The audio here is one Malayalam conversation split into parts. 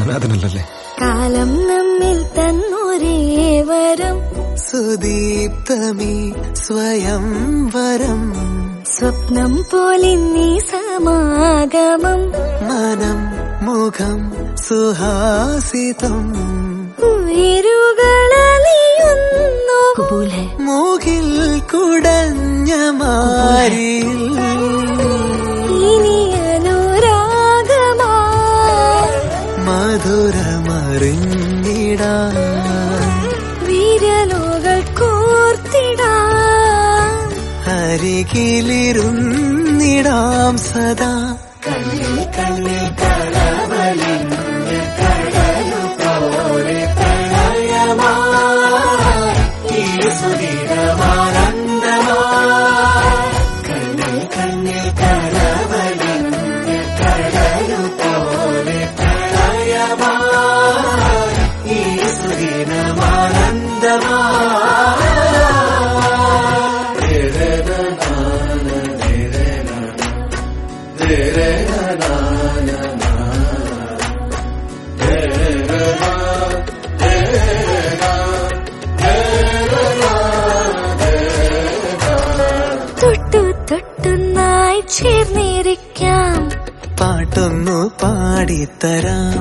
അനാഥനല്ലല്ലേ കാലം നമ്മിൽ തന്നൊരേവരം സുദീപ്തമീ സ്വയം വരം സ്വപ്നം പോലിന്നീ സമാഗമം മനം മുഖം സുഹാസിതം ഉയരുകളലിയുന്നു കുബൂലെ മൂകിൽ കുടഞ്ഞ മാരിൽ ഇനി അനുരാഗമാ മധുരമറിഞ്ഞിടാൻ വിരലുകൾ കോർത്തിടാം അരികിലിരുന്നിടാം സദാ തൊട്ടു തൊട്ടുന്നായി ചേർന്നിരിക്കാം പാട്ടൊന്നു പാടിത്തരാം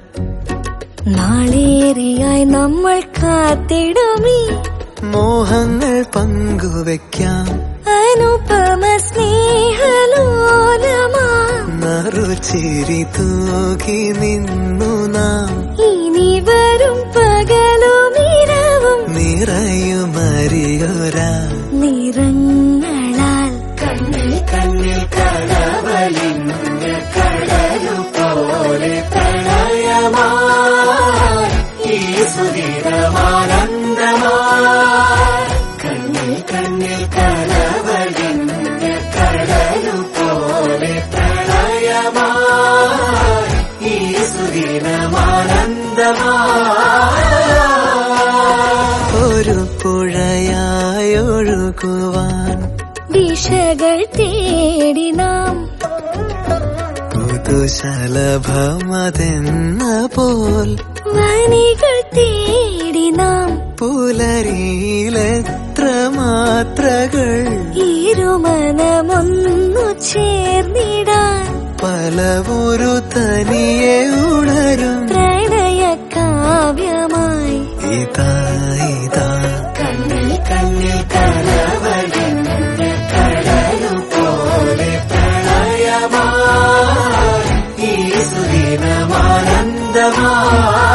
നാളേറെയായി നമ്മൾ കാത്തിടുമീ മോഹങ്ങൾ പങ്കുവെക്കാം അനുപമ സ്നേഹലോലമാ നറുചിരി തൂകി നിന്നു നാം ഇനി വരും പകലും ഇരവും നിറയുമറിയൊരാ നിറങ്ങളാൽ കണ്ണിൽ കണ്ണിൽ ഒരു പുഴയായൊഴുകുവാൻ ദിശകൾ തേടി നാം പുതുശലഭമതെന്ന പോൽ വനികൾ തേടി നാം പുലരിയിലെത്ര മാത്രകൾ ഇരുമനമൊന്നു ചേർന്നിടാൻ പലവൊരു തനിയെ ഉണരും പ്രണയ കാവ്യമായി ഇതാ ഇതാ കണ്ണിൽ കണ്ണിൽ ഈ സുദിനമാനന്ദമാ